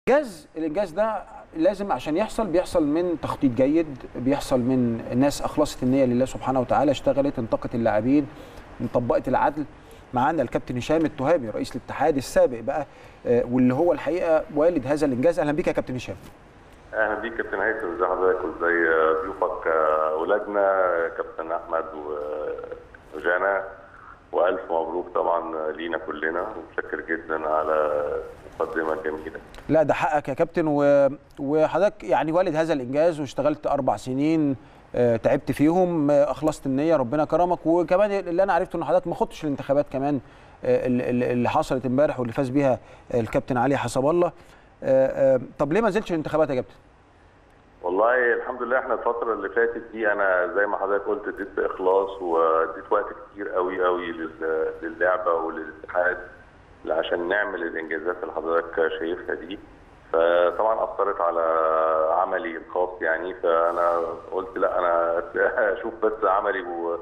الانجاز الانجاز ده لازم عشان يحصل بيحصل من تخطيط جيد بيحصل من ناس اخلصت النيه لله سبحانه وتعالى اشتغلت انتقت اللاعبين طبقت العدل معانا الكابتن هشام التهامي رئيس الاتحاد السابق بقى آه، واللي هو الحقيقه والد هذا الانجاز اهلا بيك يا كابتن هشام اهلا بيك كابتن هيثم ازي حضرتك وازي ضيوفك آه، اولادنا كابتن احمد و- وجانا والف مبروك طبعا لينا كلنا ومتشكر جدا على المقدمه الجميله لا ده حقك يا كابتن و... وحضرتك يعني والد هذا الانجاز واشتغلت اربع سنين آه، تعبت فيهم آه، اخلصت النيه ربنا كرمك وكمان اللي انا عرفته ان حضرتك ما خدتش الانتخابات كمان آه، ال- ال- اللي حصلت امبارح واللي فاز بيها الكابتن علي حسب الله آه، آه، طب ليه ما نزلتش الانتخابات يا كابتن؟ والله الحمد لله احنا الفتره اللي فاتت دي انا زي ما حضرتك قلت اديت باخلاص واديت وقت كتير قوي قوي لل- للعبه وللاتحاد عشان نعمل الانجازات اللي حضرتك شايفها دي فطبعا اثرت على عملي الخاص يعني فانا قلت لا انا اشوف بس عملي و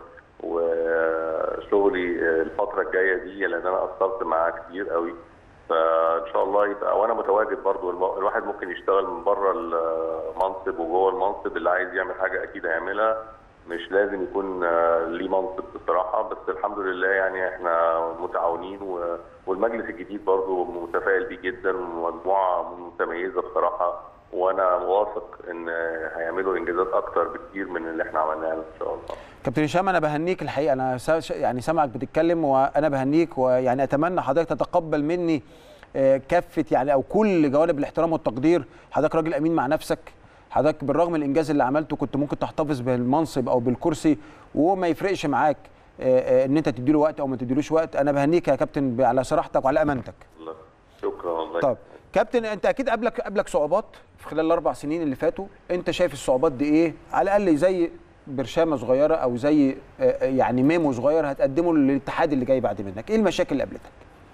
وشغلي الفتره الجايه دي لان انا قصرت معاه كتير قوي فان شاء الله يبقى وانا متواجد برضو الم- الواحد ممكن يشتغل من بره المنصب وجوه المنصب اللي عايز يعمل حاجه اكيد هيعملها مش لازم يكون آه، ليه منصب بصراحه بس الحمد لله يعني احنا متعاونين و- والمجلس الجديد برضو متفائل بيه جدا ومجموعه متميزه بصراحه وانا واثق ان هيعملوا انجازات اكتر بكتير من اللي احنا عملناها ان شاء الله كابتن هشام انا بهنيك الحقيقه انا سا- ش- يعني سامعك بتتكلم وانا بهنيك ويعني اتمنى حضرتك تتقبل مني آه، كافه يعني او كل جوانب الاحترام والتقدير حضرتك راجل امين مع نفسك حضرتك بالرغم من الانجاز اللي عملته كنت ممكن تحتفظ بالمنصب او بالكرسي وما يفرقش معاك آه، آه، ان انت تديله وقت او ما تديلوش وقت انا بهنيك يا كابتن ب- على صراحتك وعلى امانتك الله شكرا والله طب كابتن انت اكيد قابلك قابلك صعوبات في خلال الاربع سنين اللي فاتوا انت شايف الصعوبات دي ايه على الاقل زي برشامه صغيره او زي آه، آه، يعني ميمو صغير هتقدمه للاتحاد اللي جاي بعد منك ايه المشاكل اللي قابلتك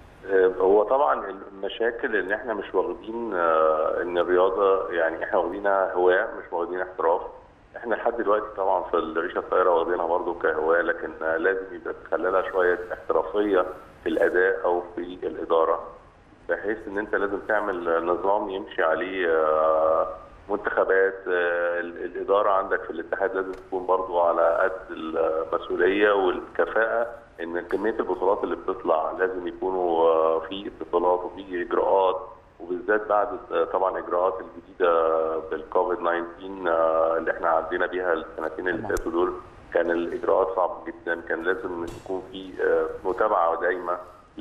هو طبعا المشاكل ان احنا مش واخدين آه، ان الرياضه يعني احنا واخدينها هواه مش واخدين احتراف احنا لحد دلوقتي طبعا في الريشه الطايره واخدينها برضو كهواه لكن آه، لازم يبقى تخللها شويه احترافيه في الاداء او في الاداره بحيث ان انت لازم تعمل نظام يمشي عليه آه، منتخبات آه، ال- الاداره عندك في الاتحاد لازم تكون برضو على قد المسؤوليه والكفاءه ان كميه البطولات اللي بتطلع لازم يكونوا آه، في اتصالات وفي اجراءات وبالذات بعد آه، طبعا اجراءات الجديده بالكوفيد 19 آه، اللي احنا عدينا بيها السنتين اللي فاتوا دول كان الاجراءات صعبه جدا كان لازم يكون في آه، متابعه دايمه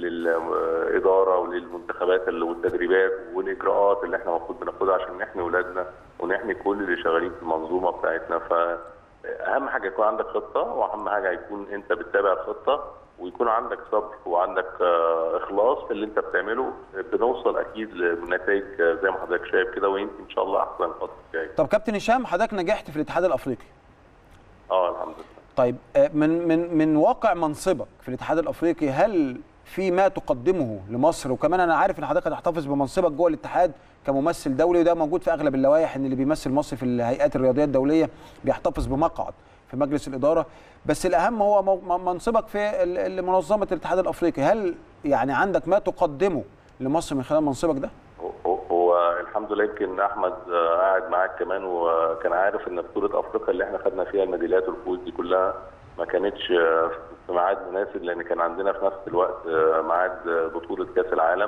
للاداره وللمنتخبات اللي- والتدريبات والاجراءات اللي احنا المفروض بناخدها عشان نحمي اولادنا ونحمي كل اللي شغالين في المنظومه بتاعتنا فاهم حاجه يكون عندك خطه واهم حاجه يكون انت بتتابع الخطه ويكون عندك صبر وعندك آه، اخلاص في اللي انت بتعمله بنوصل اكيد لنتائج آه، زي ما حضرتك شايف كده ويمكن ان شاء الله احسن الفتره الجايه. طب كابتن هشام حضرتك نجحت في الاتحاد الافريقي اه الحمد لله. طيب آه، من من من واقع منصبك في الاتحاد الافريقي هل في ما تقدمه لمصر وكمان انا عارف ان حضرتك هتحتفظ بمنصبك جوه الاتحاد كممثل دولي وده موجود في اغلب اللوائح ان اللي بيمثل مصر في الهيئات الرياضيه الدوليه بيحتفظ بمقعد في مجلس الاداره بس الاهم هو مو- م- منصبك في ال- ال- منظمه الاتحاد الافريقي هل يعني عندك ما تقدمه لمصر من خلال منصبك ده؟ هو- هو الحمد لله يمكن احمد آه، قاعد معاك كمان وكان عارف ان بطوله افريقيا اللي احنا خدنا فيها الميداليات والفوز دي كلها ما كانتش آه، في ميعاد مناسب لان كان عندنا في نفس الوقت آه، ميعاد آه، بطوله كاس العالم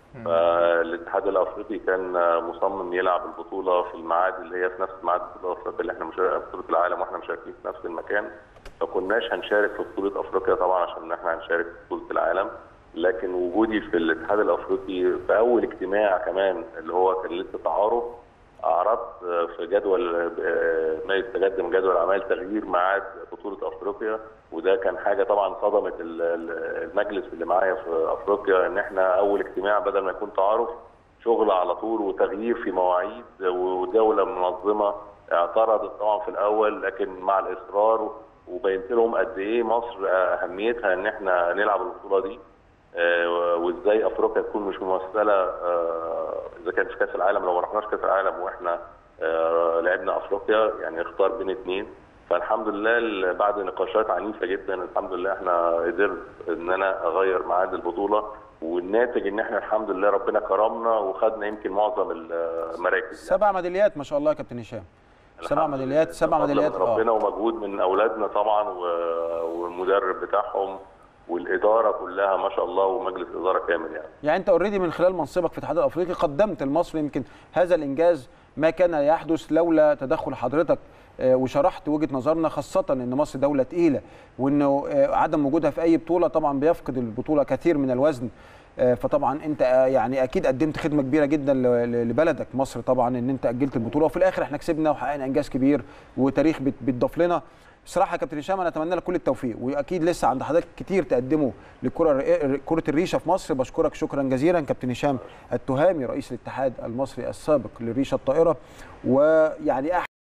فالاتحاد الافريقي كان آه، مصمم يلعب البطوله في الميعاد اللي هي في نفس ميعاد بطوله افريقيا اللي احنا مشارك بطوله العالم واحنا مشاركين في نفس المكان فكناش هنشارك في بطوله افريقيا طبعا عشان احنا هنشارك في بطوله العالم لكن وجودي في الاتحاد الافريقي في اول اجتماع كمان اللي هو كان لسه تعارف اعرضت آه، في جدول آه، ما يتقدم جدول اعمال تغيير ميعاد بطوله افريقيا وده كان حاجه طبعا صدمت ال- ال- المجلس اللي معايا في افريقيا ان احنا اول اجتماع بدل ما يكون تعارف شغل على طول وتغيير في مواعيد ودوله منظمه اعترضت طبعا في الاول لكن مع الاصرار وبينت لهم قد ايه مصر اهميتها ان احنا نلعب البطوله دي آه، وازاي افريقيا تكون مش ممثله آه، اذا كان في كاس العالم لو ما رحناش كاس العالم واحنا آه، لعبنا افريقيا يعني اختار بين اثنين فالحمد لله ال- بعد نقاشات عنيفه جدا الحمد لله احنا قدرت ان انا اغير ميعاد البطوله والناتج ان احنا الحمد لله ربنا كرمنا وخدنا يمكن معظم المراكز سبع ميداليات ما شاء الله يا كابتن هشام سبع الحمد ميداليات لله. سبع فضل ميداليات من ربنا ومجهود من اولادنا طبعا و- والمدرب بتاعهم والاداره كلها ما شاء الله ومجلس اداره كامل يعني يعني انت اوريدي من خلال منصبك في الاتحاد الافريقي قدمت لمصر يمكن هذا الانجاز ما كان يحدث لولا تدخل حضرتك آه، وشرحت وجهه نظرنا خاصه ان مصر دوله تقيله وانه آه، عدم وجودها في اي بطوله طبعا بيفقد البطوله كثير من الوزن آه، فطبعا انت آه، يعني اكيد قدمت خدمه كبيره جدا ل- ل- لبلدك مصر طبعا ان انت اجلت البطوله وفي الاخر احنا كسبنا وحققنا انجاز كبير وتاريخ بت- بيتضاف لنا بصراحه يا كابتن هشام انا اتمنى لك كل التوفيق واكيد لسه عند حضرتك كتير تقدمه للكره الر- كره الريشه في مصر بشكرك شكرا جزيلا كابتن هشام التهامي رئيس الاتحاد المصري السابق للريشه الطائره ويعني